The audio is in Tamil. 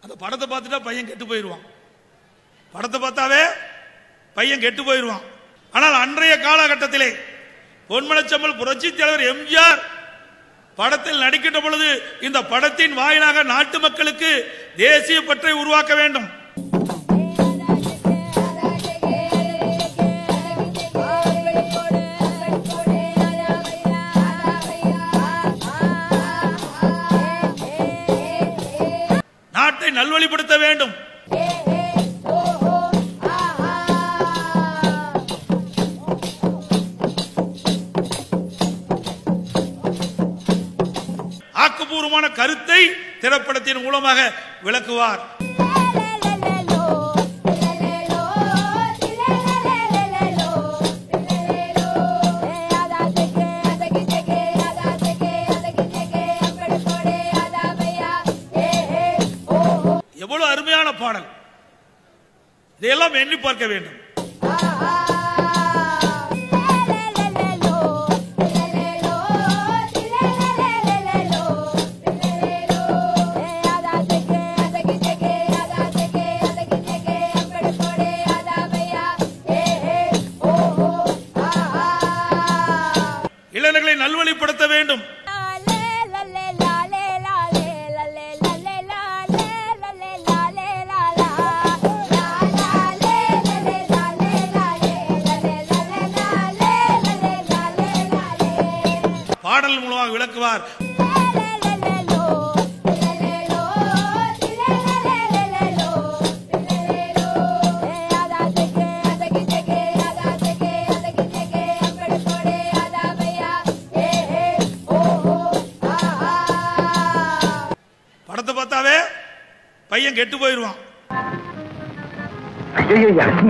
அந்த படத்தை பார்த்துட்டா பையன் கெட்டு போயிடுவான் படத்தை பார்த்தாவே பையன் கெட்டு போயிடுவான் ஆனால் அன்றைய காலகட்டத்திலே பொன்மனச்சம்மல் புரட்சி தலைவர் எம்ஜிஆர் படத்தில் நடிக்கின்ற பொழுது இந்த படத்தின் வாயிலாக நாட்டு மக்களுக்கு தேசிய பற்றை உருவாக்க வேண்டும் நாட்டை நல்வழிப்படுத்த வேண்டும் ஆக்கப்பூர்வமான கருத்தை திரைப்படத்தின் மூலமாக விளக்குவார் எவ்வளவு அருமையான பாடல் இதையெல்லாம் எண்ணி பார்க்க வேண்டும் இளைஞர்களை நல்வழிப்படுத்த வேண்டும் பாடல் மூலமாக விளக்குவார் படத்தை பார்த்தாவே பையன் கெட்டு போயிடுவான்